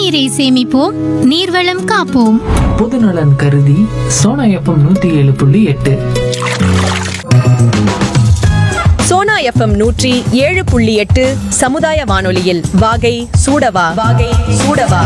நீரை சேமிப்போம் நீர்வளம் காப்போம் பொதுநலன் கருதி சோனா எஃப்எம் நூத்தி ஏழு புள்ளி எட்டு சோனா எஃப்எம் நூற்றி ஏழு புள்ளி எட்டு சமுதாய வானொலியில் வாகை சூடவா வாகை சூடவா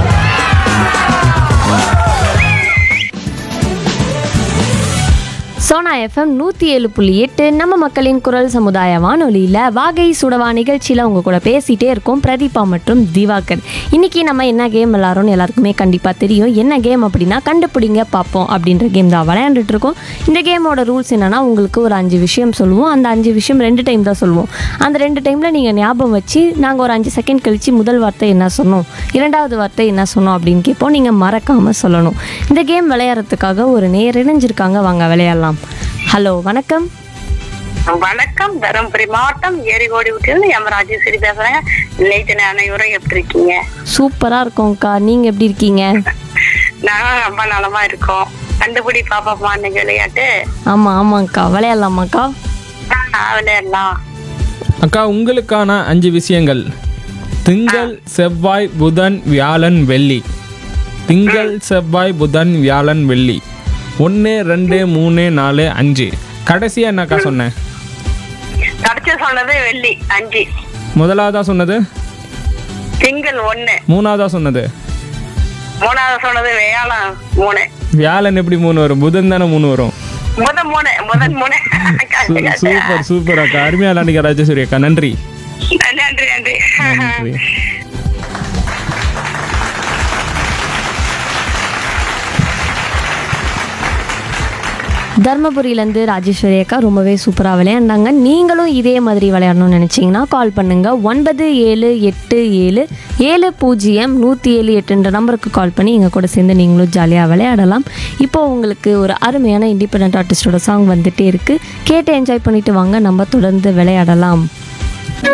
சோனா எஃப்எம் நூற்றி ஏழு புள்ளி எட்டு நம்ம மக்களின் குரல் சமுதாய வானொலியில் வாகை சுடவா நிகழ்ச்சியில் உங்கள் கூட பேசிகிட்டே இருக்கோம் பிரதீபா மற்றும் திவாகர் இன்றைக்கி நம்ம என்ன கேம் விளாட்றோம்னு எல்லாருக்குமே கண்டிப்பாக தெரியும் என்ன கேம் அப்படின்னா கண்டுபிடிங்க பார்ப்போம் அப்படின்ற கேம் தான் விளையாண்டுட்டு இருக்கோம் இந்த கேமோட ரூல்ஸ் என்னென்னா உங்களுக்கு ஒரு அஞ்சு விஷயம் சொல்லுவோம் அந்த அஞ்சு விஷயம் ரெண்டு டைம் தான் சொல்லுவோம் அந்த ரெண்டு டைமில் நீங்கள் ஞாபகம் வச்சு நாங்கள் ஒரு அஞ்சு செகண்ட் கழித்து முதல் வார்த்தை என்ன சொன்னோம் இரண்டாவது வார்த்தை என்ன சொன்னோம் அப்படின்னு கேட்போம் நீங்கள் மறக்காமல் சொல்லணும் இந்த கேம் விளையாடுறதுக்காக ஒரு நேர் இணைஞ்சிருக்காங்க வாங்க விளையாடலாம் ஹலோ வணக்கம் வணக்கம் தருமபுரி மாவட்டம் ஏரிகோடி விட்டு எம் ராஜேஸ்வரி பேசுறேன் நேற்று அனைவரும் எப்படி இருக்கீங்க சூப்பராக இருக்கோம்க்கா நீங்கள் எப்படி இருக்கீங்க நாங்களும் ரொம்ப நலமா இருக்கோம் கண்டுபிடி பாப்பாமா இன்னைக்கு விளையாட்டு ஆமாம் ஆமாங்க்கா விளையாடலாமாக்கா ஆ, விளையாடலாம் அக்கா உங்களுக்கான அஞ்சு விஷயங்கள் திங்கள் செவ்வாய் புதன் வியாழன் வெள்ளி திங்கள் செவ்வாய் புதன் வியாழன் வெள்ளி ஒன்று ரெண்டு மூணு நாலு அஞ்சு கடைசியாக என்னக்கா சொன்னேன் கடைசி சொன்னது வெள்ளி அஞ்சு முதலாவதா சொன்னது திங்கள் ஒண்ணு மூணாவதா சொன்னது மூணாவது சொன்னது வேளாண் மூணு வியாழன் எப்படி மூணு வரும் புதன் தானே மூணு வரும் முதல் மூணு முதல் மூணு சூ- சூப்பர் சூப்பர் அக்கா அருமையாக விளாண்டிக்க ராஜேஸ்வரி அக்கா நன்றி நன்றி நன்றி நன்றி தர்மபுரியிலேருந்து ராஜேஸ்வரி அக்கா ரொம்பவே சூப்பராக விளையாண்டாங்க நீங்களும் இதே மாதிரி விளையாடணும்னு நினச்சிங்கன்னா கால் பண்ணுங்கள் ஒன்பது ஏழு எட்டு ஏழு ஏழு பூஜ்ஜியம் நூற்றி ஏழு எட்டுன்ற நம்பருக்கு கால் பண்ணி எங்கள் கூட சேர்ந்து நீங்களும் ஜாலியாக விளையாடலாம் இப்போ உங்களுக்கு ஒரு அருமையான இண்டிபெண்ட் ஆர்டிஸ்டோட சாங் வந்துட்டே இருக்குது கேட்டு என்ஜாய் பண்ணிட்டு வாங்க நம்ம தொடர்ந்து விளையாடலாம்